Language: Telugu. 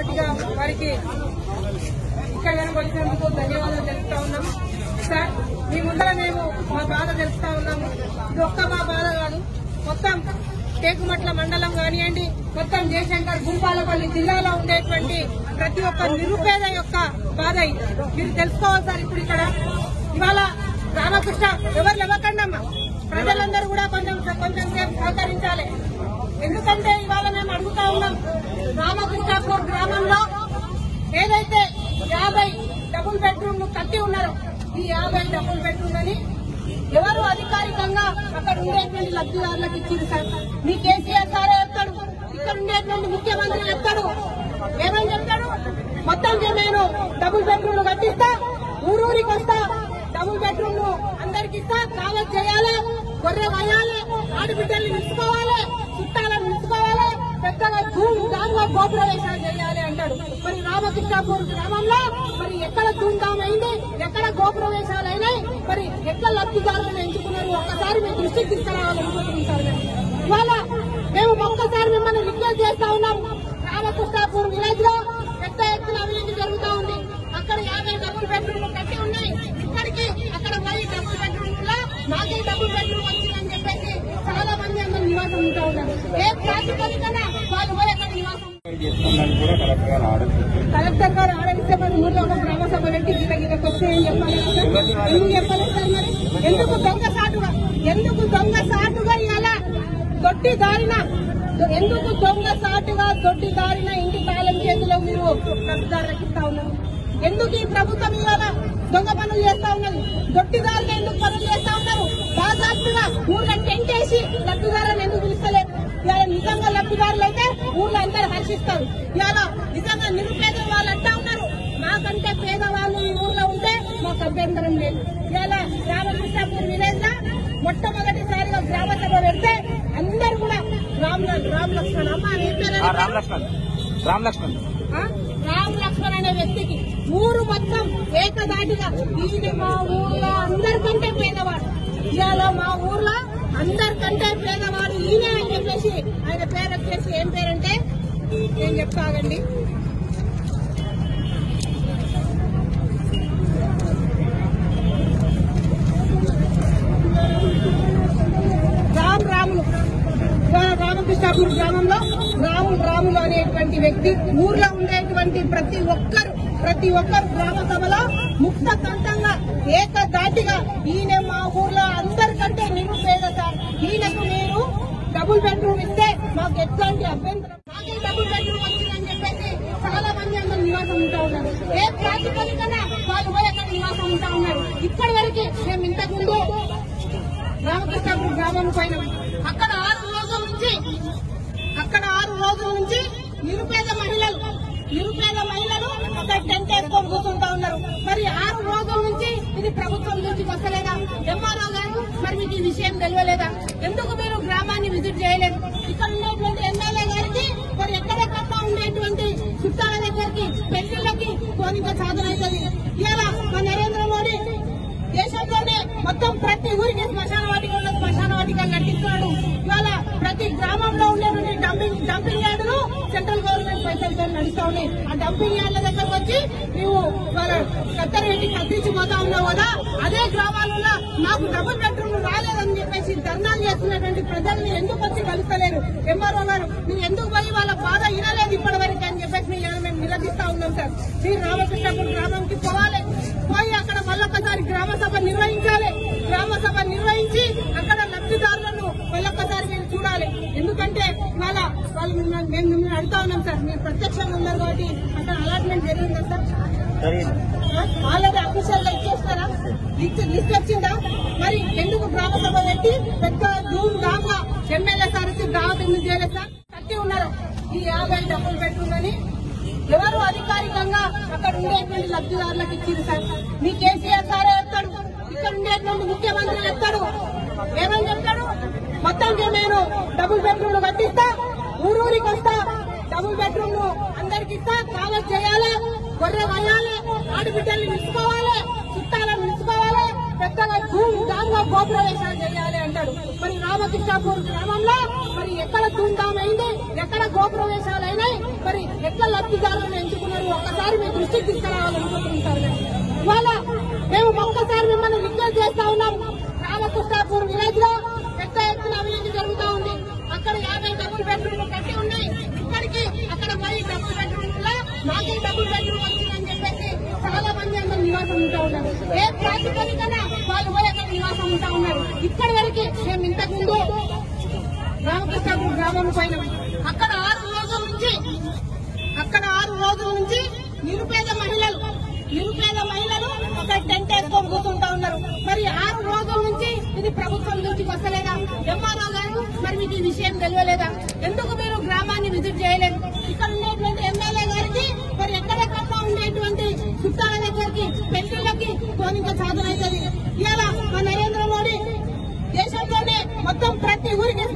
మొట్టమొదటిగా వారికి ఇక్కడ కనుక వచ్చినందుకు ధన్యవాదాలు తెలుపుతా ఉన్నాం సార్ మీ ముందర మేము మా బాధ తెలుపుతా ఉన్నాము ఇది ఒక్క మా బాధ కాదు మొత్తం టేకుమట్ల మండలం కానివ్వండి మొత్తం జయశంకర్ భూపాలపల్లి జిల్లాలో ఉండేటువంటి ప్రతి ఒక్క నిరుపేద యొక్క బాధ ఇది మీరు తెలుసుకోవాలి సార్ ఇప్పుడు ఇక్కడ ఇవాళ రామకృష్ణ ఎవరు ఇవ్వకండమ్మా ప్రజలందరూ కూడా కొంచెం కొంచెం సేపు సహకరించాలి ఎందుకంటే ఇవాళ మేము అడుగుతా ఉన్నాం రామకృష్ణాపూర్ గ్రామంలో ఏదైతే యాభై డబుల్ బెడ్రూమ్లు కట్టి ఉన్నారో ఈ యాభై డబుల్ బెడ్రూమ్ అని ఎవరు అధికారికంగా అక్కడ ఉండేటువంటి లబ్ధిదారులకు ఇచ్చింది సార్ మీ కేసీఆర్ సారే చెప్తాడు ఇక్కడ ఉండేటువంటి ముఖ్యమంత్రి చెప్తాడు ఏమని చెప్తాడు మొత్తం నేను డబుల్ బెడ్రూమ్లు కట్టిస్తా ఊరూరికి వస్తా డబుల్ బెడ్రూమ్ అందరికి ఇస్తా కావచ్చు చేయాలి గొర్రె వయాలి ఆడబిడ్డల్ని నిలుచుకోవాలి చుట్టాలను నిలుచుకోవాలి పెద్దగా ధూమ్ ధామ్గా గోపురవేశాలు చేయాలి అంటాడు మరి రామకృష్ణాపూర్ గ్రామంలో మరి ఎక్కడ ధూమ్ధామ్ అయింది ఎక్కడ గోపురవేశాలు అయినాయి మరి ఎక్కడ లబ్ధిదారులను ఎంచుకున్నారు ఒక్కసారి మీ దృష్టికి తీసుకురావాలనుకుంటున్నారు మేము. ఇవాళ మేము ఒక్కసారి మిమ్మల్ని రిక్వెస్ట్ చేస్తా ఉన్నాం రామకృష్ణాపూర్ విలేజ్ లో పెద్ద ఎత్తున అభివృద్ధి జరుగుతా ఉంది అక్కడ యాభై డబుల్ బెడ్రూమ్లు కట్టి ఉన్నాయి ఇక్కడికి అక్కడ పోయి డబుల్ బెడ్రూమ్ లో నాకే డబుల్ బెడ్రూమ్ వచ్చిందని చెప్పేసి చాలా మంది అందరూ నివాసం ఉంటా ఉన్నారు ఏ ప్రాతిపదికన వాళ్ళు పోయి అక్కడ నివాసం చేస్తుందని కూడా కలెక్టర్ గారు ఆర్డర్ ఇచ్చారు. కలెక్టర్ గారు ఆడగిస్తే మరి ఊర్లో ఒక గ్రామ సభ పెట్టి గీత గీతకు వస్తే ఏం చెప్పాలి సార్? ఎందుకు చెప్పలేదు సార్ మరి ఎందుకు దొంగ సాటుగా ఎందుకు దొంగ సాటుగా ఇలా దొడ్డి దారిన ఎందుకు దొంగ సాటుగా దొడ్డి దారిన ఇంటి తాళం చేతిలో మీరు లబ్ధిదారులకు ఇస్తా ఉన్నారు ఎందుకు ఈ ప్రభుత్వం ఇవాళ దొంగ పనులు చేస్తా ఉన్నది దొడ్డిదారులు ఎందుకు పనులు చేస్తా ఉన్నారు దాదాపుగా ఊర్లో టెంట్ వేసి లబ్ధిదారులను ఎందుకు పిలుస్తలేదు ఇవాళ నిజంగా లబ్ధిదారులు అయితే ఊర్లో అందరూ హర్షిస్తారు ఇవాళ నిజంగా నిరుపేద వాళ్ళు అంటా ఉన్నారు మాకంటే పేదవాళ్ళు ఈ ఊర్లో ఉంటే మాకు అభ్యంతరం లేదు ఇవాళ రామకృష్ణాపూర్ విలేజ్ లో మొట్టమొదటిసారిగా గ్రామ సభ పెడితే అందరు కూడా రామ్ రామ్ లక్ష్మణ్ అమ్మ నీ పేరు ఆ, రామ్ లక్ష్మణ్ రామ్ లక్ష్మణ్ ఆ? రామ్ లక్ష్మణ్ అనే వ్యక్తికి ఊరు మొత్తం ఏకదాటిగా ఈయన మా ఊర్లో అందరికంటే పేదవాడు ఇవాళ మా ఊర్లో అందరికంటే పేదవాడు ఈయనే అని చెప్పేసి ఆయన పేరు వచ్చేసి ఏం పేరంటే నేను చెప్తాగండి రామ్ రాములు రా- రామకృష్ణాపూర్ గ్రామంలో రాములు రాములు అనేటువంటి వ్యక్తి ఊర్లో ఉండేటువంటి ప్రతి ఒక్కరు ప్రతి ఒక్కరు గ్రామ సభలో ముక్త కంఠంగా ఏకదాటిగా ఈయన మా ఊర్లో అందరికంటే నిరుపేద సార్ ఈయనకు మీరు డబుల్ బెడ్రూమ్ ఇస్తే మాకు ఎట్లాంటి అభ్యంతరం మాకే డబుల్ బెడ్రూమ్ వచ్చిందని చెప్పేసి చాలా మంది అందరూ నివాసం ఉంటా ఉన్నారు ఏ ప్రాతిపదికన వాళ్ళు పోయి అక్కడ నివాసం ఉంటా ఉన్నారు ఇప్పటి వరకు మేము ఇంతకు ముందు రామకృష్ణాపూర్ గ్రామం పైన అక్కడ ఆరు రోజుల నుంచి అక్కడ ఆరు రోజుల నుంచి నిరుపేద మహిళలు నిరుపేద మహిళలు అక్కడ టెంట్ వేసుకొని కూర్చుంటా ఉన్నారు మరి ఆరు రోజుల నుంచి ఇది ప్రభుత్వం నుంచి వస్తలేదా ఎంఆర్ఓ గారు మరి మీకు ఈ విషయం తెలియలేదా ఎందుకు మీరు గ్రామాన్ని విజిట్ చేయలేదు ఇక్కడ ఉండేటువంటి ఎమ్మెల్యే గారికి మరి ఎక్కడెక్కడ ఉండేటువంటి చుట్టాల దగ్గరికి పెళ్లిళ్ళకి కోరిక సాధన అవుతుంది ఇలా మా నరేంద్ర మోడీ దేశంలోనే మొత్తం ప్రతి ఊరికి శ్మశాన వాటిక ఉన్న శ్మశాన వాటిక కట్టిస్తున్నాడు ఇవాళ ప్రతి గ్రామంలో ఉండేటువంటి డంపింగ్ డంపింగ్ యార్డులు సెంట్రల్ గవర్నమెంట్ పైసలతో నడుస్తా ఉన్నాయి ఆ డంపింగ్ యార్డ్ల దగ్గరకు వచ్చి నీవు ఇవాళ కత్తెర పెట్టి కత్తించిపోతా ఉన్నావు కదా అదే గ్రామాలలో మాకు డబుల్ బెడ్రూమ్ రాలేదని చెప్పేసి ధర్నాలు చేస్తున్నటువంటి ప్రజల్ని ఎందుకు వచ్చి కలుస్తలేరు ఎంఆర్ఓ గారు మీరు ఎందుకు పోయి వాళ్ళ బాధ వినలేదు ఇప్పటి వరకు అని చెప్పేసి మేము మేము నిలదీస్తా ఉన్నాం సార్ మీరు రామకృష్ణపూర్ గ్రామంకి పోవాలి పోయి అక్కడ మళ్ళొక్కసారి గ్రామ సభ నిర్వహించాలి గ్రామ సభ నిర్వహించి అక్కడ లబ్ధిదారులను మళ్ళొక్కసారి మీరు చూడాలి ఎందుకంటే ఇవాళ వాళ్ళు మిమ్మల్ని మేము మిమ్మల్ని అడుగుతా ఉన్నాం సార్ మీరు ప్రత్యక్షంగా ఉన్నారు కాబట్టి అక్కడ అలాట్మెంట్ జరిగిందా సార్ జరిగింది ఆల్రెడీ అఫీషియల్ గా ఇచ్చేస్తారా లిస్ట్ లిస్ట్ వచ్చిందా మరి ఎందుకు గ్రామ సభ పెట్టి పెద్ద ధూమ్ ధామ్ గా ఎమ్మెల్యే సార్ వచ్చి దావత్ ఎందుకు చేయలేదు సార్ కట్టి ఉన్నారు ఈ యాభై డబ్బులు పెట్టుకుందని ఎవరు అధికారికంగా అక్కడ ఉండేటువంటి లబ్ధిదారులకు ఇచ్చింది సార్ మీ కేసీఆర్ సారే చెప్తాడు ఇక్కడ ఉండేటువంటి ముఖ్యమంత్రి చెప్తాడు ఏమని చెప్తాడు మొత్తం నేను డబుల్ బెడ్రూమ్లు కట్టిస్తా ఊరూరికి వస్తా డబుల్ బెడ్రూమ్ అందరికి ఇస్తా కావచ్చు చేయాలి గొర్రె వయాలి ఆడబిడ్డల్ని నిలుచుకోవాలి చుట్టాలను నిలుచుకోవాలి పెద్దగా ధూమ్ ధామ్గా గోప్రవేశాలు చేయాలి అంటాడు మరి రామకృష్ణాపూర్ గ్రామంలో మరి ఎక్కడ ధూమ్ధామ్ అయింది ఎక్కడ గోప్రవేశాలు అయినాయి మరి ఎక్కడ లబ్ధిదారులను ఎంచుకున్నారు ఒక్కసారి మీ దృష్టికి తీసుకురావాలనుకుంటుంటారు నేను. ఇవాళ మేము ఒక్కసారి మిమ్మల్ని రిక్వెస్ట్ చేస్తా ఉన్నాం రామకృష్ణాపూర్ విలేజ్ లో పెద్ద ఎత్తున అభివృద్ధి జరుగుతా ఉంది అక్కడ యాభై డబుల్ బెడ్రూమ్లు కట్టి ఉన్నాయి ఇక్కడికి అక్కడ పోయి డబుల్ బెడ్రూమ్ లో మాకే డబుల్ బెడ్రూమ్ వచ్చిందని చెప్పేసి చాలా మంది అందరూ నివాసం ఉంటా ఉన్నారు ఏ ప్రాతిపదికన వాళ్ళు పోయి అక్కడ నివాసం ఉంటా ఉన్నారు ఇక్కడి వరకు మేము ఇంతకు ముందు రామకృష్ణాపూర్ గ్రామం పైన అక్కడ ఆరు రోజుల నుంచి అక్కడ ఆరు రోజుల నుంచి నిరుపేద మహిళలు నిరుపేద మహిళలు అక్కడ టెంట్ వేసుకొని కూర్చుంటా ఉన్నారు మరి ఆరు రోజుల నుంచి ఇది ప్రభుత్వం నుంచి వస్తలేదా ఎంఆర్ఓ గారు మరి మీకు ఈ విషయం తెలియలేదా ఎందుకు మీరు గ్రామాన్ని విజిట్ చేయలేదు ఇక్కడ ఉండేటువంటి ఎమ్మెల్యే గారికి మరి ఎక్కడెక్కడ ఉండేటువంటి చుట్టాల దగ్గరికి పెళ్లిళ్ళకి పోనిక సాధన అవుతుంది ఇవాళ మా నరేంద్ర మోడీ దేశంలోనే మొత్తం ప్రతి ఊరికి